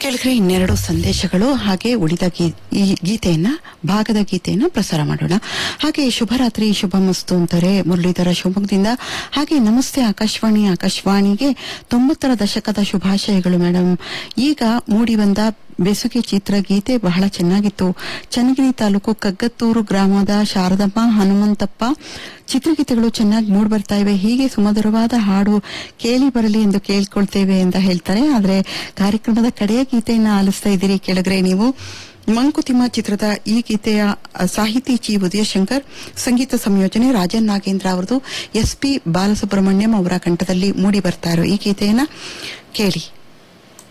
ಕೇಳಿದ್ರೆ ಇನ್ನೆರಡು ಸಂದೇಶಗಳು ಹಾಗೆ ಉಳಿದ ಗೀ- ಈ ಗೀತೆಯನ್ನ ಭಾಗದ ಗೀತೆಯನ್ನ ಪ್ರಸಾರ ಮಾಡೋಣ ಹಾಗೆ ಶುಭರಾತ್ರಿ ಶುಭ ಮಸ್ತು ಅಂತಾರೆ ಮುರಳೀಧರ ಶಿವಮೊಗ್ಗದಿಂದ ಹಾಗೆ ನಮಸ್ತೆ ಆಕಾಶವಾಣಿ ಆಕಾಶವಾಣಿಗೆ ತೊಂಬತ್ತರ ದಶಕದ ಶುಭಾಶಯಗಳು ಮೇಡಮ್ ಈಗ ಮೂಡಿ ಬಂದ ಬೆಸುಗೆ ಚಿತ್ರಗೀತೆ ಬಹಳ ಚೆನ್ನಾಗಿತ್ತು ಚನ್ನಗಿರಿ ತಾಲೂಕು ಕಗ್ಗತ್ತೂರು ಗ್ರಾಮದ ಶಾರದಮ್ಮ ಹನುಮಂತಪ್ಪ ಚಿತ್ರಗೀತೆಗಳು ಚೆನ್ನಾಗಿ ಮೂಡ್ ಬರ್ತಾ ಇವೆ ಹೀಗೆ ಸುಮಧುರವಾದ ಹಾಡು ಕೇಳಿ ಬರಲಿ ಎಂದು ಕೇಳ್ಕೊಳ್ತೇವೆ ಅಂತ ಹೇಳ್ತಾರೆ ಆದ್ರೆ ಕಾರ್ಯಕ್ರಮದ ಕಡೆಯ ಗೀತೆಯನ್ನ ಆಲಿಸ್ತಾ ಇದ್ದೀರಿ ಕೆಳಗರೆ ನೀವು ಮಂಕುತಿಮ್ಮ ಚಿತ್ರದ ಈ ಗೀತೆಯ ಅ, ಸಾಹಿತಿ ಚಿ ಉದಯಶಂಕರ್ ಸಂಗೀತ ಸಂಯೋಜನೆ ರಾಜನ್ ನಾಗೇಂದ್ರ ಅವರದು ಎಸ್ ಪಿ ಬಾಲಸುಬ್ರಹ್ಮಣ್ಯಂ ಅವರ ಕಂಠದಲ್ಲಿ ಮೂಡಿ ಬರ್ತಾ ಇರೋ ಈ ಗೀತೆಯನ್ನ ಕೇಳಿ